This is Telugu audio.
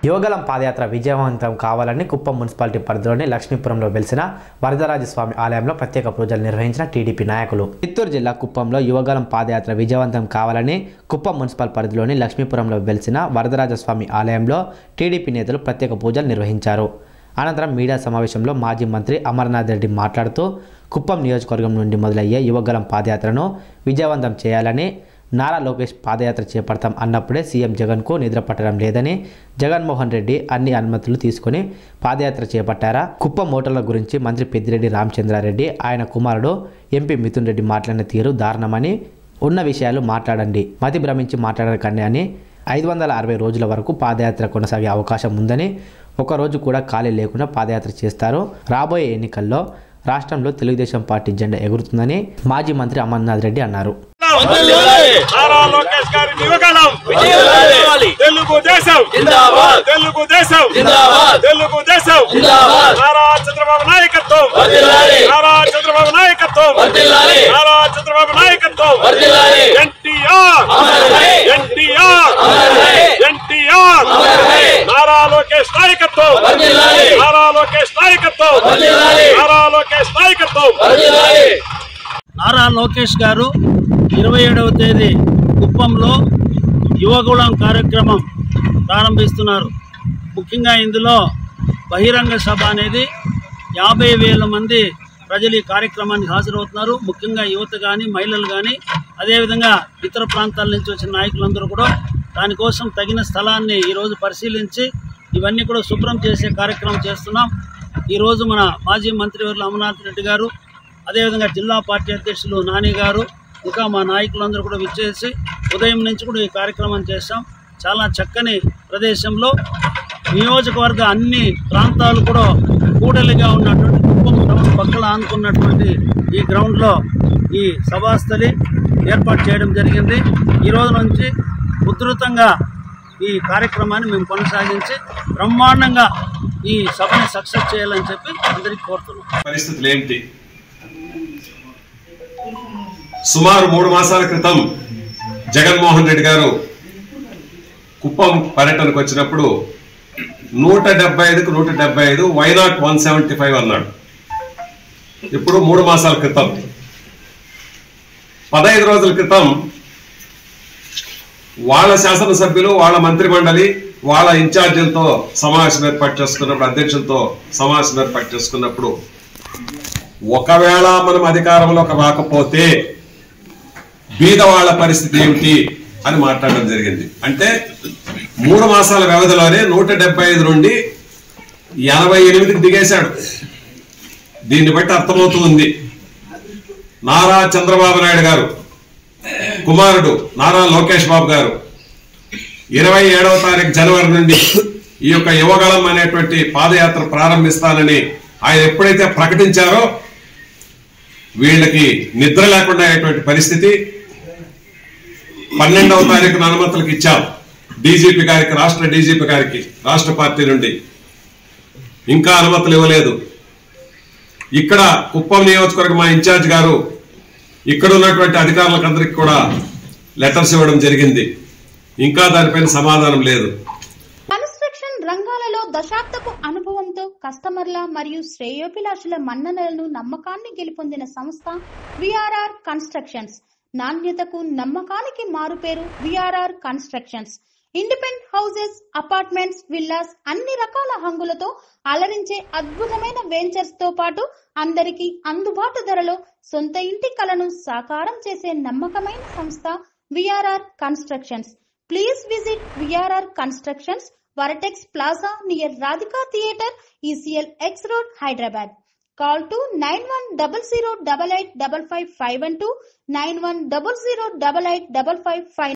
యోగలం పాదయాత్ర విజయవంతం కావాలని కుప్పం మున్సిపాలిటీ పరిధిలోని లక్ష్మీపురంలో వెలిసిన వరదరాజస్వామి ఆలయంలో ప్రత్యేక పూజలు నిర్వహించిన టీడీపీ నాయకులు చిత్తూరు జిల్లా కుప్పంలో యువగలం పాదయాత్ర విజయవంతం కావాలని కుప్పం మున్సిపల్ పరిధిలోని లక్ష్మీపురంలో వెలిసిన వరదరాజస్వామి ఆలయంలో టీడీపీ నేతలు ప్రత్యేక పూజలు నిర్వహించారు అనంతరం మీడియా సమావేశంలో మాజీ మంత్రి అమర్నాథ్ రెడ్డి మాట్లాడుతూ కుప్పం నియోజకవర్గం నుండి మొదలయ్యే యువగలం పాదయాత్రను విజయవంతం చేయాలని నారా లోకేష్ పాదయాత్ర చేపడతాం అన్నప్పుడే సీఎం జగన్కు నిద్ర పట్టడం లేదని జగన్మోహన్ రెడ్డి అన్ని అనుమతులు తీసుకుని పాదయాత్ర చేపట్టారా కుప్పం ఓటర్ల గురించి మంత్రి పెద్దిరెడ్డి రామచంద్రారెడ్డి ఆయన కుమారుడు ఎంపీ మిథున్ రెడ్డి మాట్లాడిన తీరు దారుణమని ఉన్న విషయాలు మాట్లాడండి మతి భ్రమించి మాట్లాడకండి అని ఐదు వందల అరవై రోజుల వరకు పాదయాత్ర కొనసాగే అవకాశం ఉందని ఒకరోజు కూడా ఖాళీ లేకుండా పాదయాత్ర చేస్తారు రాబోయే ఎన్నికల్లో రాష్ట్రంలో తెలుగుదేశం పార్టీ జెండా ఎగురుతుందని మాజీ మంత్రి అమర్నాథ్ రెడ్డి అన్నారు నారా లోకేష్ గారి యువకాలం విజయవంతం తెలుగుదేశం జిందాబాద్. తెలుగుదేశం జిందాబాద్. తెలుగుదేశం జిందాబాద్. నారా చంద్రబాబు నాయకత్వం వర్ధిల్లాలి. నారా చంద్రబాబు నాయకత్వం వర్ధిల్లాలి. నారా చంద్రబాబు నాయకత్వం వర్ధిల్లాలి. ఎన్టీఆర్ అమర్ హై. ఎన్టీఆర్ అమర్ హై. ఎన్టీఆర్ అమర్ హై. నారా లోకేష్ నాయకత్వం వర్ధిల్లాలి. నారా లోకేష్ నాయకత్వం వర్ధిల్లాలి. నారా లోకేష్ నాయకత్వం వర్ధిల్లాలి. నారా లోకేష్ గారు ఇరవై ఏడవ తేదీ కుప్పంలో యువగుళం కార్యక్రమం ప్రారంభిస్తున్నారు ముఖ్యంగా ఇందులో బహిరంగ సభ అనేది యాభై వేల మంది ప్రజలు ఈ కార్యక్రమానికి హాజరవుతున్నారు ముఖ్యంగా యువత కానీ మహిళలు కానీ అదేవిధంగా ఇతర ప్రాంతాల నుంచి వచ్చిన నాయకులందరూ కూడా దానికోసం తగిన స్థలాన్ని ఈరోజు పరిశీలించి ఇవన్నీ కూడా శుభ్రం చేసే కార్యక్రమం చేస్తున్నాం ఈరోజు మన మాజీ మంత్రివర్యులు అమర్నాథ్ రెడ్డి గారు అదేవిధంగా జిల్లా పార్టీ అధ్యక్షులు నాని గారు ఇంకా మా నాయకులందరూ కూడా విచ్చేసి ఉదయం నుంచి కూడా ఈ కార్యక్రమం చేశాం చాలా చక్కని ప్రదేశంలో నియోజకవర్గ అన్ని ప్రాంతాలు కూడా కూడలిగా ఉన్నటువంటి కుప్పం గ్రౌండ్ పక్కన ఆనుకున్నటువంటి ఈ గ్రౌండ్లో ఈ సభాస్థలి ఏర్పాటు చేయడం జరిగింది ఈ రోజు నుంచి ఉధృతంగా ఈ కార్యక్రమాన్ని మేము కొనసాగించి బ్రహ్మాండంగా ఈ సభని సక్సెస్ చేయాలని చెప్పి అందరికీ కోరుతున్నాం పరిస్థితులు ఏంటి సుమారు మూడు మాసాల క్రితం జగన్మోహన్ రెడ్డి గారు కుప్పం పర్యటనకు వచ్చినప్పుడు నూట డెబ్బై ఐదుకు నూట డెబ్బై ఐదు వైనాట్ వన్ సెవెంటీ ఫైవ్ అన్నాడు ఇప్పుడు మూడు మాసాల క్రితం పదహైదు రోజుల క్రితం వాళ్ళ శాసనసభ్యులు వాళ్ళ మంత్రి మండలి వాళ్ళ ఇన్ఛార్జీలతో సమావేశం ఏర్పాటు చేసుకున్నప్పుడు అధ్యక్షులతో సమావేశం ఏర్పాటు చేసుకున్నప్పుడు ఒకవేళ మనం అధికారంలోకి రాకపోతే బీద వాళ్ళ పరిస్థితి ఏమిటి అని మాట్లాడడం జరిగింది అంటే మూడు మాసాల వ్యవధిలోనే నూట డెబ్బై ఐదు నుండి ఎనభై ఎనిమిదికి దిగేశాడు దీన్ని బట్టి అర్థమవుతుంది నారా చంద్రబాబు నాయుడు గారు కుమారుడు నారా లోకేష్ బాబు గారు ఇరవై ఏడవ తారీఖు జనవరి నుండి ఈ యొక్క యువగళం అనేటువంటి పాదయాత్ర ప్రారంభిస్తానని ఆయన ఎప్పుడైతే ప్రకటించారో వీళ్ళకి నిద్ర లేకుండా అయ్యేటువంటి పరిస్థితి పన్నెండవ తారీఖున అనుమతులకు ఇచ్చాం డీజీపీ గారికి రాష్ట్ర డీజీపీ గారికి రాష్ట్ర పార్టీ నుండి ఇంకా అనుమతులు ఇవ్వలేదు ఇక్కడ కుప్పం నియోజకవర్గం మా ఇన్ఛార్జ్ గారు ఇక్కడ ఉన్నటువంటి అధికారులకు అందరికి కూడా లెటర్స్ ఇవ్వడం జరిగింది ఇంకా దానిపైన సమాధానం లేదు కన్స్ట్రక్షన్ రంగాలలో దశాబ్దపు అనుభవంతో కస్టమర్ల మరియు శ్రేయోభిలాషుల మన్ననలను నమ్మకాన్ని గెలుపొందిన సంస్థ విఆర్ఆర్ కన్స్ట్రక్షన్స్ నాణ్యతకు నమ్మకానికి మారుపేరు VRR constructions independent houses apartments villas అన్ని రకాల హంగులతో అలరించే అద్భుతమైన వెంచర్స్ తో పాటు అందరికీ అందుబాటు ధరలో సొంత ఇంటి కలను సాకారం చేసే నమ్మకమైన సంస్థ VRR constructions please visit VRR constructions Vertex plaza near Radhika theatre ECIL X road Hyderabad call to nine one double zero double eight double five five one two nine one double zero double eight double five five